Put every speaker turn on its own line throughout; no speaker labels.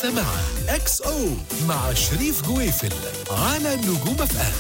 لسه مع اكس او مع شريف جويفل على نجوم اف ام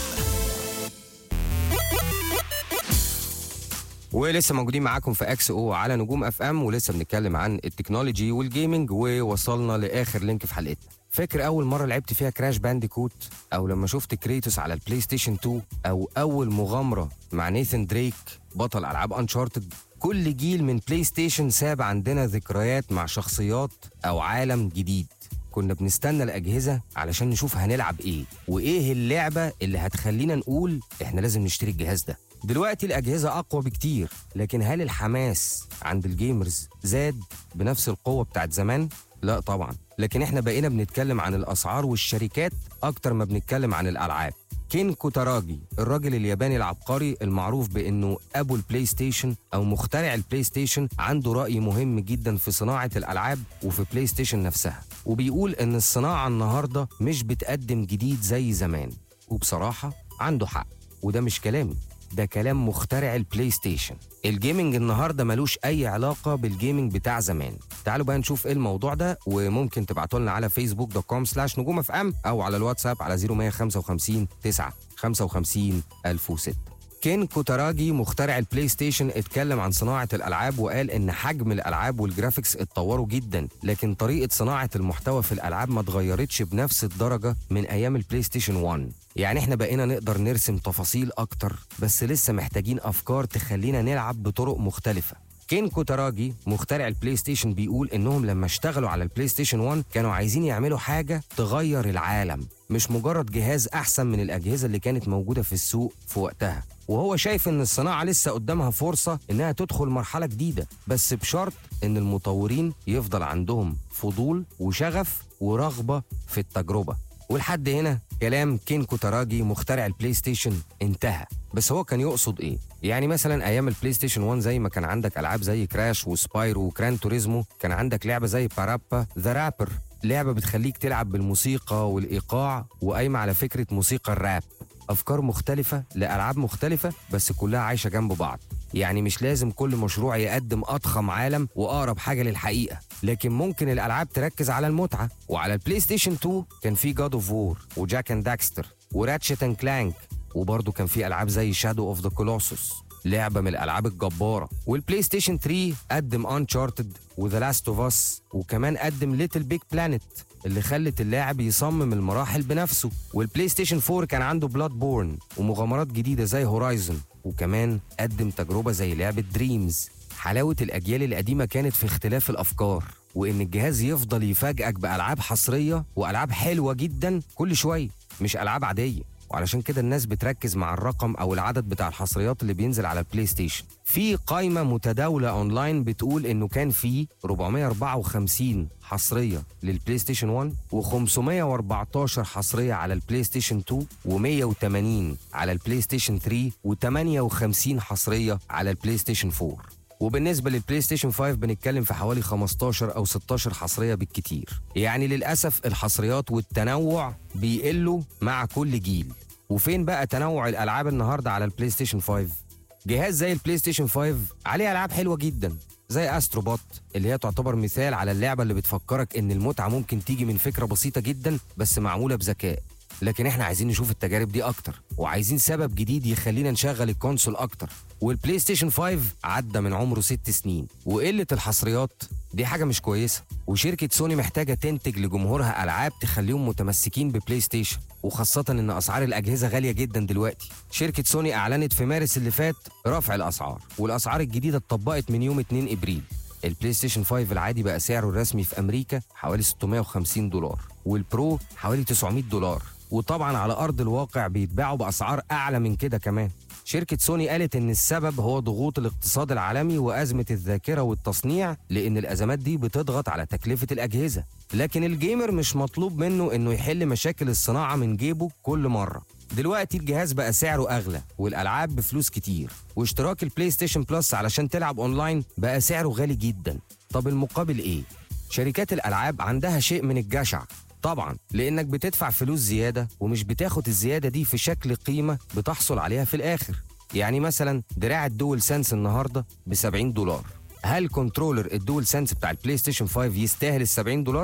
ولسه موجودين معاكم في اكس او على نجوم اف ام ولسه بنتكلم عن التكنولوجي والجيمنج ووصلنا لاخر لينك في حلقتنا فاكر اول مره لعبت فيها كراش بانديكوت او لما شفت كريتوس على البلاي ستيشن 2 او اول مغامره مع نيثن دريك بطل العاب انشارتد كل جيل من بلاي ستيشن ساب عندنا ذكريات مع شخصيات او عالم جديد كنا بنستنى الأجهزة علشان نشوف هنلعب إيه وإيه اللعبة اللي هتخلينا نقول إحنا لازم نشتري الجهاز ده دلوقتي الأجهزة أقوى بكتير لكن هل الحماس عند الجيمرز زاد بنفس القوة بتاعت زمان؟ لا طبعا لكن احنا بقينا بنتكلم عن الأسعار والشركات أكتر ما بنتكلم عن الألعاب كين كوتاراجي الراجل الياباني العبقري المعروف بانه ابو البلاي ستيشن او مخترع البلاي ستيشن عنده راي مهم جدا في صناعه الالعاب وفي بلاي ستيشن نفسها وبيقول ان الصناعه النهارده مش بتقدم جديد زي زمان وبصراحه عنده حق وده مش كلامي ده كلام مخترع البلاي ستيشن الجيمنج النهارده ملوش اي علاقه بالجيمنج بتاع زمان تعالوا بقى نشوف ايه الموضوع ده وممكن تبعتوا لنا على فيسبوك دوت كوم سلاش نجوم اف ام او على الواتساب على 0155 9 55 1006 كين كوتاراجي مخترع البلاي ستيشن اتكلم عن صناعة الألعاب وقال إن حجم الألعاب والجرافيكس اتطوروا جدا لكن طريقة صناعة المحتوى في الألعاب ما اتغيرتش بنفس الدرجة من أيام البلاي ستيشن 1 يعني احنا بقينا نقدر نرسم تفاصيل أكتر بس لسه محتاجين أفكار تخلينا نلعب بطرق مختلفة كين كوتاراجي مخترع البلاي ستيشن بيقول انهم لما اشتغلوا على البلاي ستيشن 1 كانوا عايزين يعملوا حاجه تغير العالم مش مجرد جهاز احسن من الاجهزه اللي كانت موجوده في السوق في وقتها وهو شايف ان الصناعه لسه قدامها فرصه انها تدخل مرحله جديده بس بشرط ان المطورين يفضل عندهم فضول وشغف ورغبه في التجربه ولحد هنا كلام كين كوتاراجي مخترع البلاي ستيشن انتهى بس هو كان يقصد ايه يعني مثلا ايام البلاي ستيشن 1 زي ما كان عندك العاب زي كراش وسبايرو وكران توريزمو كان عندك لعبه زي بارابا ذا رابر لعبه بتخليك تلعب بالموسيقى والايقاع وقايمه على فكره موسيقى الراب افكار مختلفه لالعاب مختلفه بس كلها عايشه جنب بعض يعني مش لازم كل مشروع يقدم اضخم عالم واقرب حاجه للحقيقه لكن ممكن الالعاب تركز على المتعه وعلى البلاي ستيشن 2 كان في جاد اوف وور وجاك اند داكستر وراتشت اند كلانك وبرضه كان في العاب زي شادو اوف ذا كولوسوس لعبه من الالعاب الجباره والبلاي ستيشن 3 قدم انشارتد وذا لاست اوف اس وكمان قدم ليتل بيج بلانيت اللي خلت اللاعب يصمم المراحل بنفسه والبلاي ستيشن 4 كان عنده بلاد بورن ومغامرات جديده زي هورايزون وكمان قدم تجربه زي لعبه دريمز حلاوه الاجيال القديمه كانت في اختلاف الافكار وان الجهاز يفضل يفاجئك بالعاب حصريه والعاب حلوه جدا كل شويه مش العاب عاديه وعلشان كده الناس بتركز مع الرقم او العدد بتاع الحصريات اللي بينزل على البلاي ستيشن في قائمه متداوله اونلاين بتقول انه كان في 454 حصريه للبلاي ستيشن 1 و514 حصريه على البلاي ستيشن 2 و180 على البلاي ستيشن 3 و58 حصريه على البلاي ستيشن 4 وبالنسبه للبلاي ستيشن 5 بنتكلم في حوالي 15 او 16 حصريه بالكتير يعني للاسف الحصريات والتنوع بيقلوا مع كل جيل وفين بقى تنوع الالعاب النهارده على البلاي ستيشن 5 جهاز زي البلاي ستيشن 5 عليه العاب حلوه جدا زي استروبوت اللي هي تعتبر مثال على اللعبه اللي بتفكرك ان المتعه ممكن تيجي من فكره بسيطه جدا بس معموله بذكاء لكن احنا عايزين نشوف التجارب دي اكتر وعايزين سبب جديد يخلينا نشغل الكونسول اكتر والبلاي ستيشن 5 عدى من عمره ست سنين وقله الحصريات دي حاجه مش كويسه وشركه سوني محتاجه تنتج لجمهورها العاب تخليهم متمسكين ببلاي ستيشن وخاصه ان اسعار الاجهزه غاليه جدا دلوقتي شركه سوني اعلنت في مارس اللي فات رفع الاسعار والاسعار الجديده اتطبقت من يوم 2 ابريل البلاي ستيشن 5 العادي بقى سعره الرسمي في امريكا حوالي 650 دولار والبرو حوالي 900 دولار وطبعا على ارض الواقع بيتباعوا باسعار اعلى من كده كمان شركة سوني قالت إن السبب هو ضغوط الاقتصاد العالمي وأزمة الذاكرة والتصنيع لأن الأزمات دي بتضغط على تكلفة الأجهزة لكن الجيمر مش مطلوب منه إنه يحل مشاكل الصناعة من جيبه كل مرة دلوقتي الجهاز بقى سعره أغلى والألعاب بفلوس كتير واشتراك البلاي ستيشن بلس علشان تلعب أونلاين بقى سعره غالي جدا طب المقابل إيه؟ شركات الألعاب عندها شيء من الجشع طبعا لانك بتدفع فلوس زياده ومش بتاخد الزياده دي في شكل قيمه بتحصل عليها في الاخر يعني مثلا دراع الدول سنس النهارده ب 70 دولار هل كنترولر الدول سنس بتاع البلاي ستيشن 5 يستاهل ال 70 دولار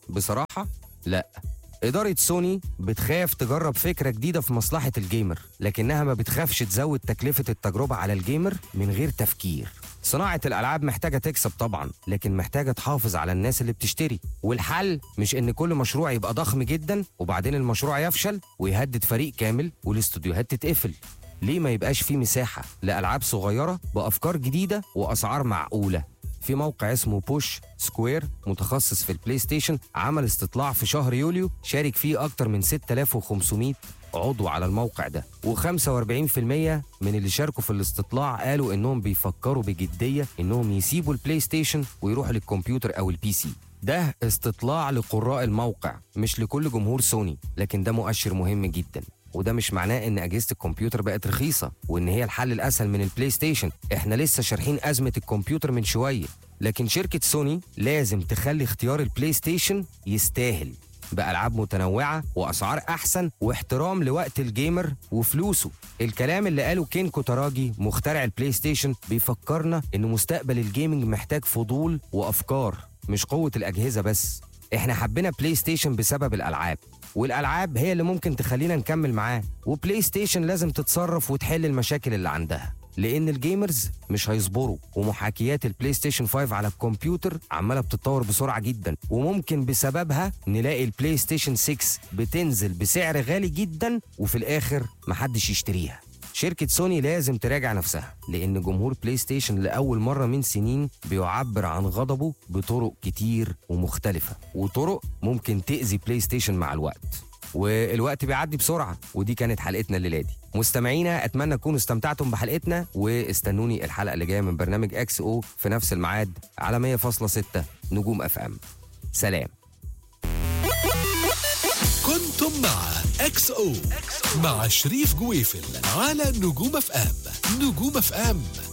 بصراحة لا إدارة سوني بتخاف تجرب فكرة جديدة في مصلحة الجيمر لكنها ما بتخافش تزود تكلفة التجربة على الجيمر من غير تفكير صناعة الألعاب محتاجة تكسب طبعا لكن محتاجة تحافظ على الناس اللي بتشتري والحل مش إن كل مشروع يبقى ضخم جدا وبعدين المشروع يفشل ويهدد فريق كامل والاستوديوهات تتقفل ليه ما يبقاش في مساحة لألعاب صغيرة بأفكار جديدة وأسعار معقولة في موقع اسمه بوش سكوير متخصص في البلاي ستيشن عمل استطلاع في شهر يوليو شارك فيه أكتر من 6500 عضو على الموقع ده و45% من اللي شاركوا في الاستطلاع قالوا انهم بيفكروا بجديه انهم يسيبوا البلاي ستيشن ويروحوا للكمبيوتر او البي سي ده استطلاع لقراء الموقع مش لكل جمهور سوني لكن ده مؤشر مهم جدا وده مش معناه ان اجهزه الكمبيوتر بقت رخيصه وان هي الحل الاسهل من البلاي ستيشن احنا لسه شارحين ازمه الكمبيوتر من شويه لكن شركه سوني لازم تخلي اختيار البلاي ستيشن يستاهل بألعاب متنوعة وأسعار أحسن واحترام لوقت الجيمر وفلوسه الكلام اللي قاله كين كوتاراجي مخترع البلاي ستيشن بيفكرنا إن مستقبل الجيمنج محتاج فضول وأفكار مش قوة الأجهزة بس احنا حبينا بلاي ستيشن بسبب الألعاب والألعاب هي اللي ممكن تخلينا نكمل معاه وبلاي ستيشن لازم تتصرف وتحل المشاكل اللي عندها لان الجيمرز مش هيصبروا ومحاكيات البلاي ستيشن 5 على الكمبيوتر عماله بتتطور بسرعه جدا وممكن بسببها نلاقي البلاي ستيشن 6 بتنزل بسعر غالي جدا وفي الاخر محدش يشتريها شركة سوني لازم تراجع نفسها لأن جمهور بلاي ستيشن لأول مرة من سنين بيعبر عن غضبه بطرق كتير ومختلفة وطرق ممكن تأذي بلاي ستيشن مع الوقت والوقت بيعدي بسرعة ودي كانت حلقتنا الليلة دي مستمعينا أتمنى تكونوا استمتعتم بحلقتنا واستنوني الحلقة اللي جاية من برنامج اكس او في نفس الميعاد على 100.6 نجوم اف ام سلام
كنتم مع اكس او مع شريف جويفل على نجوم اف ام نجوم اف ام